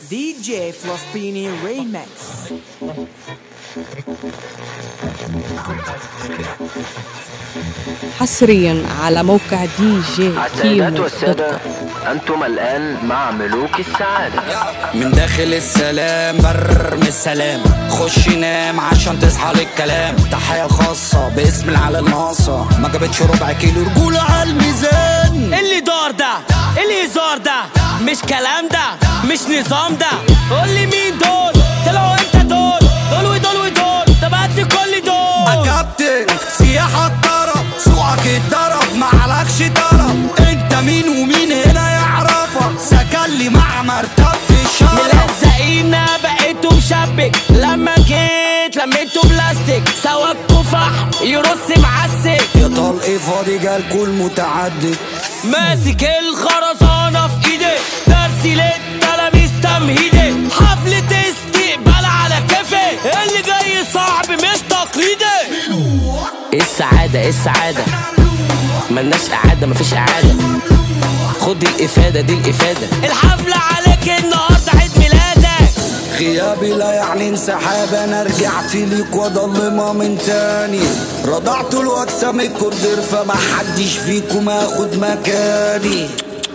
دي جي فلسطيني ريمكس حصريا على موقع دي جي السيدات كيمو دوت والسادة كوم. أنتم الآن مع ملوك السعادة من داخل السلام برمي السلام خش نام عشان تصحى للكلام تحية خاصة باسم العلى الناصة ما جابتش ربع كيلو رجولة على الميزان اللي دار ده اللي هزار ده مش كلام ده مش نظام ده قول لي مين دول طلعوا امتى دول دول ودول ودول طب هات لي كل دول كابتن سياحة الطرب سوقك اتضرب معلكش طرب انت مين ومين هنا يعرفك سكن لي مع مرتبة الشرف ملزقين بقيتوا مشبك لما جيت لميتوا بلاستيك سواكوا فحم يرص معسك يا طلق فاضي جالكوا المتعدد ماسك الخرزانة في ايدي درسي للتلاميذ تمهيدي حفلة استقبال على كيفي اللي جاي صعب مش تقليدي ايه السعادة ايه السعادة ملناش اعادة مفيش اعادة خد الافادة دي الافادة الحفلة عليك النهاردة عيد ميلادك غيابي لا يعني انسحاب انا رجعت ليك واضلمها من تاني رضعت الاجسام الكردر فما حدش فيكم اخد مكاني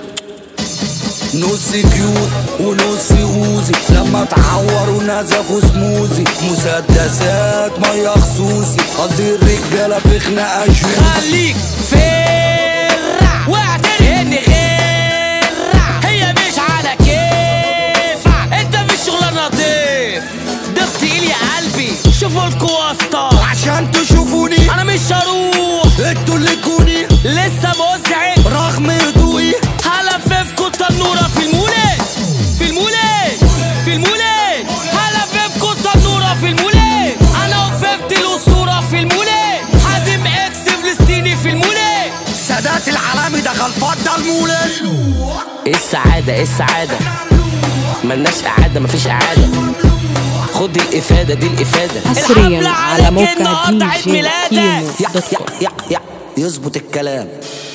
نص كيوت ونص غوزي لما اتعوروا نزفوا سموزي مسدسات ميه خصوصي قصدي الرجاله في خناقه جوزي خليك فرع واعترف اني غيرع هي مش على كيفك انت مش شغلة نظيف ضغط تقيل يا قلبي شوفوا الكواسطة عشان تشوفوني انا مش هروح انتوا اللي كوني لسه مزعج رغم هدوئي هلففكوا التنورة في المولد في المولد في المولد هلففكوا التنورة في المولد انا وففت الاسطورة في المولد حازم اكس فلسطيني في المولد سادات العالمي دخل فضل المولد ايه السعادة ايه السعادة ملناش اعادة مفيش اعادة خد الافادة دي الافادة حصريا الحفلة على عليك موقع النهاردة دي عيد جي ميلادك كيمو يا دوت يا كوم. يا يا يظبط الكلام